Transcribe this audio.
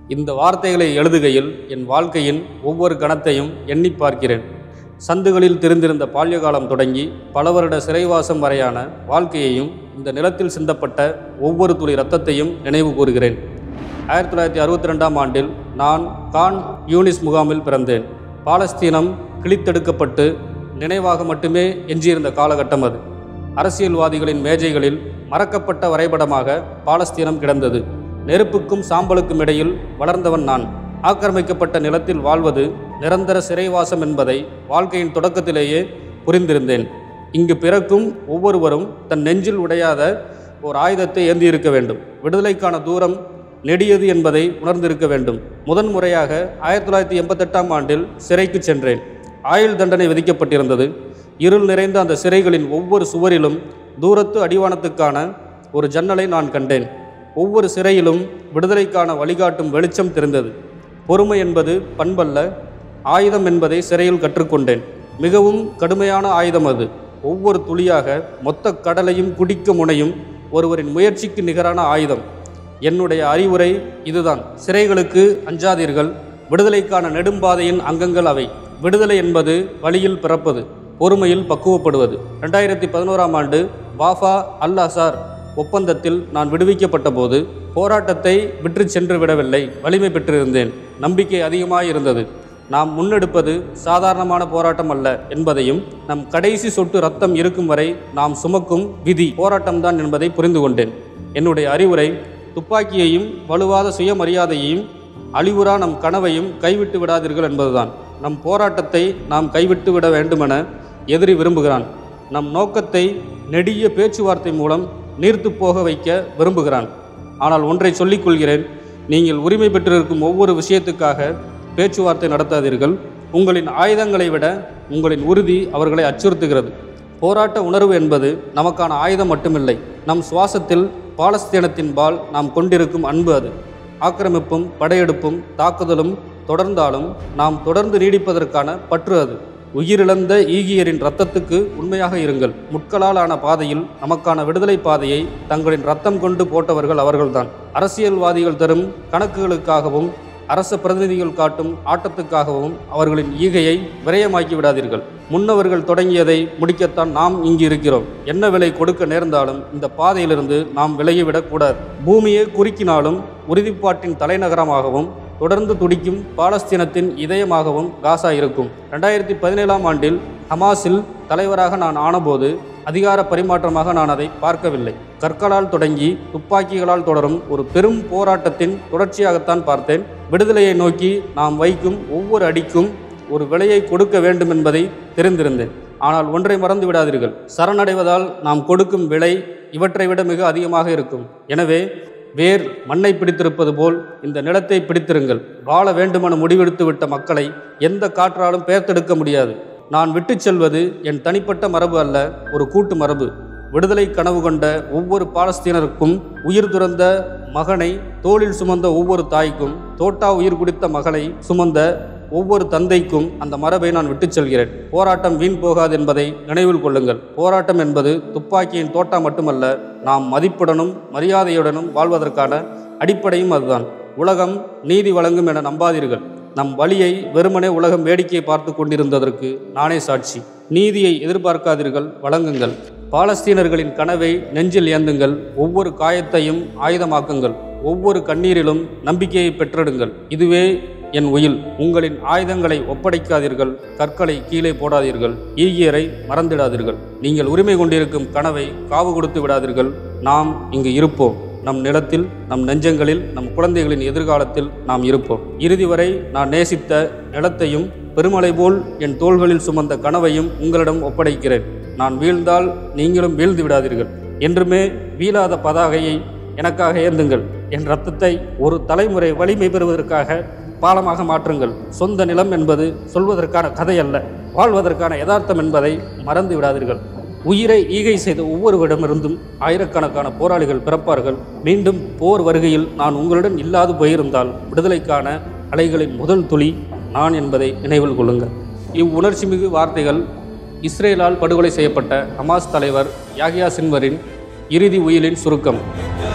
இந்த வார்த்தைகளை எழுதுகையில் என் வாழ்க்கையின் ஒவ்வொரு கணத்தையும் எண்ணி பார்க்கிறேன் சந்துகளில் திரிந்திருந்த பால்யகாலம் தொடங்கி பல வருட சிறைவாசம் வரையான வாழ்க்கையையும் இந்த நிலத்தில் சிந்தப்பட்ட ஒவ்வொரு துளி இரத்தத்தையும் நினைவு கூறுகிறேன் ஆயிரத்தி தொள்ளாயிரத்தி அறுபத்தி ரெண்டாம் ஆண்டில் நான் கான் யூனிஸ் முகாமில் பிறந்தேன் பாலஸ்தீனம் கிழித்தெடுக்கப்பட்டு நினைவாக மட்டுமே எஞ்சியிருந்த காலகட்டம் அது அரசியல்வாதிகளின் மேஜைகளில் மறக்கப்பட்ட வரைபடமாக பாலஸ்தீனம் கிடந்தது நெருப்புக்கும் சாம்பலுக்கும் இடையில் வளர்ந்தவன் நான் ஆக்கிரமிக்கப்பட்ட நிலத்தில் வாழ்வது நிரந்தர சிறைவாசம் என்பதை வாழ்க்கையின் தொடக்கத்திலேயே புரிந்திருந்தேன் இங்கு பிறக்கும் ஒவ்வொருவரும் தன் நெஞ்சில் உடையாத ஓர் ஆயுதத்தை ஏந்தியிருக்க வேண்டும் விடுதலைக்கான தூரம் நெடியது என்பதை உணர்ந்திருக்க வேண்டும் முதன் முறையாக ஆயிரத்தி தொள்ளாயிரத்தி எண்பத்தெட்டாம் ஆண்டில் சிறைக்கு சென்றேன் ஆயுள் தண்டனை விதிக்கப்பட்டிருந்தது இருள் நிறைந்த அந்த சிறைகளின் ஒவ்வொரு சுவரிலும் தூரத்து அடிவானத்துக்கான ஒரு ஜன்னலை நான் கண்டேன் ஒவ்வொரு சிறையிலும் விடுதலைக்கான வழிகாட்டும் வெளிச்சம் தெரிந்தது பொறுமை என்பது பண்பல்ல ஆயுதம் என்பதை சிறையில் கற்றுக்கொண்டேன் மிகவும் கடுமையான ஆயுதம் அது ஒவ்வொரு துளியாக மொத்த கடலையும் குடிக்க முனையும் ஒருவரின் முயற்சிக்கு நிகரான ஆயுதம் என்னுடைய அறிவுரை இதுதான் சிறைகளுக்கு அஞ்சாதீர்கள் விடுதலைக்கான நெடும்பாதையின் அங்கங்கள் அவை விடுதலை என்பது வழியில் பிறப்பது பொறுமையில் பக்குவப்படுவது ரெண்டாயிரத்தி பதினோராம் ஆண்டு வாஃபா அல் அசார் ஒப்பந்தத்தில் நான் விடுவிக்கப்பட்ட போது போராட்டத்தை விற்று சென்று விடவில்லை வலிமை பெற்றிருந்தேன் நம்பிக்கை அதிகமாக இருந்தது நாம் முன்னெடுப்பது சாதாரணமான போராட்டம் அல்ல என்பதையும் நம் கடைசி சொட்டு ரத்தம் இருக்கும் வரை நாம் சுமக்கும் விதி போராட்டம்தான் என்பதை புரிந்து கொண்டேன் என்னுடைய அறிவுரை துப்பாக்கியையும் வலுவாத சுயமரியாதையையும் அழிவுறா நம் கனவையும் கைவிட்டு விடாதீர்கள் என்பதுதான் நம் போராட்டத்தை நாம் கைவிட்டு விட வேண்டுமென எதிரி விரும்புகிறான் நம் நோக்கத்தை நெடிய பேச்சுவார்த்தை மூலம் நீர்த்து போக வைக்க விரும்புகிறான் ஆனால் ஒன்றை சொல்லிக் கொள்கிறேன் நீங்கள் உரிமை பெற்றிருக்கும் ஒவ்வொரு விஷயத்துக்காக பேச்சுவார்த்தை நடத்தாதீர்கள் உங்களின் ஆயுதங்களை விட உங்களின் உறுதி அவர்களை அச்சுறுத்துகிறது போராட்ட உணர்வு என்பது நமக்கான ஆயுதம் மட்டுமில்லை நம் சுவாசத்தில் பாலஸ்தீனத்தின் பால் நாம் கொண்டிருக்கும் அன்பு அது ஆக்கிரமிப்பும் படையெடுப்பும் தாக்குதலும் தொடர்ந்தாலும் நாம் தொடர்ந்து நீடிப்பதற்கான பற்று அது உயிரிழந்த ஈகியரின் இரத்தத்துக்கு உண்மையாக இருங்கள் முட்களால் ஆன பாதையில் நமக்கான விடுதலை பாதையை தங்களின் ரத்தம் கொண்டு போட்டவர்கள் அவர்கள்தான் அரசியல்வாதிகள் தரும் கணக்குகளுக்காகவும் அரச பிரதிநிதிகள் காட்டும் ஆட்டத்துக்காகவும் அவர்களின் ஈகையை விரயமாக்கி விடாதீர்கள் முன்னவர்கள் தொடங்கியதை முடிக்கத்தான் நாம் இங்கு இருக்கிறோம் என்ன விலை கொடுக்க நேர்ந்தாலும் இந்த பாதையிலிருந்து நாம் விலகிவிடக்கூடாது பூமியை குறுக்கினாலும் உறுதிப்பாட்டின் தலைநகரமாகவும் தொடர்ந்து துடிக்கும் பாலஸ்தீனத்தின் இதயமாகவும் காசா இருக்கும் ரெண்டாயிரத்தி பதினேழாம் ஆண்டில் ஹமாஸில் தலைவராக நான் ஆனபோது அதிகார பரிமாற்றமாக நான் அதை பார்க்கவில்லை கற்களால் தொடங்கி துப்பாக்கிகளால் தொடரும் ஒரு பெரும் போராட்டத்தின் தொடர்ச்சியாகத்தான் பார்த்தேன் விடுதலையை நோக்கி நாம் வைக்கும் ஒவ்வொரு அடிக்கும் ஒரு விலையை கொடுக்க வேண்டும் என்பதை தெரிந்திருந்தேன் ஆனால் ஒன்றை மறந்து விடாதீர்கள் சரணடைவதால் நாம் கொடுக்கும் விலை இவற்றை விட மிக அதிகமாக இருக்கும் எனவே வேர் மண்ணை பிடித்திருப்பது போல் இந்த நிலத்தை பிடித்திருங்கள் வாழ வேண்டுமென முடிவெடுத்து விட்ட மக்களை எந்த காற்றாலும் பெயர்த்தெடுக்க முடியாது நான் விட்டுச் செல்வது என் தனிப்பட்ட மரபு அல்ல ஒரு கூட்டு மரபு விடுதலை கனவு கொண்ட ஒவ்வொரு பாலஸ்தீனருக்கும் உயிர் துறந்த மகனை தோளில் சுமந்த ஒவ்வொரு தாய்க்கும் தோட்டா உயிர் குடித்த மகளை சுமந்த ஒவ்வொரு தந்தைக்கும் அந்த மரபை நான் விட்டுச் செல்கிறேன் போராட்டம் வீண் போகாது என்பதை நினைவில் கொள்ளுங்கள் போராட்டம் என்பது துப்பாக்கியின் தோட்டா மட்டுமல்ல நாம் மதிப்புடனும் மரியாதையுடனும் வாழ்வதற்கான அடிப்படையும் அதுதான் உலகம் நீதி வழங்கும் என நம்பாதீர்கள் நம் வழியை வெறுமனே உலகம் வேடிக்கை பார்த்து கொண்டிருந்ததற்கு நானே சாட்சி நீதியை எதிர்பார்க்காதீர்கள் வழங்குங்கள் பாலஸ்தீனர்களின் கனவை நெஞ்சில் ஏந்துங்கள் ஒவ்வொரு காயத்தையும் ஆயுதமாக்குங்கள் ஒவ்வொரு கண்ணீரிலும் நம்பிக்கையை பெற்றெடுங்கள் இதுவே என் உயில் உங்களின் ஆயுதங்களை ஒப்படைக்காதீர்கள் கற்களை கீழே போடாதீர்கள் ஈகியரை மறந்திடாதீர்கள் நீங்கள் உரிமை கொண்டிருக்கும் கனவை காவு கொடுத்து விடாதீர்கள் நாம் இங்கு இருப்போம் நம் நிலத்தில் நம் நெஞ்சங்களில் நம் குழந்தைகளின் எதிர்காலத்தில் நாம் இருப்போம் இறுதி வரை நான் நேசித்த நிலத்தையும் பெருமலை போல் என் தோள்களில் சுமந்த கனவையும் உங்களிடம் ஒப்படைக்கிறேன் நான் வீழ்ந்தால் நீங்களும் வீழ்ந்து விடாதீர்கள் என்றுமே வீழாத பதாகையை எனக்காக ஏந்துங்கள் என் ரத்தத்தை ஒரு தலைமுறை வலிமை பெறுவதற்காக பாலமாக மாற்றுங்கள் சொந்த நிலம் என்பது சொல்வதற்கான கதை அல்ல வாழ்வதற்கான யதார்த்தம் என்பதை மறந்து விடாதீர்கள் உயிரை ஈகை செய்த ஒவ்வொருவரிடமிருந்தும் ஆயிரக்கணக்கான போராளிகள் பிறப்பார்கள் மீண்டும் போர் வருகையில் நான் உங்களுடன் இல்லாது போயிருந்தால் விடுதலைக்கான அலைகளின் முதல் துளி நான் என்பதை நினைவில் கொள்ளுங்கள் இவ்வுணர்ச்சிமிகு வார்த்தைகள் இஸ்ரேலால் படுகொலை செய்யப்பட்ட ஹமாஸ் தலைவர் யாகியா சின்வரின் இறுதி உயிலின் சுருக்கம்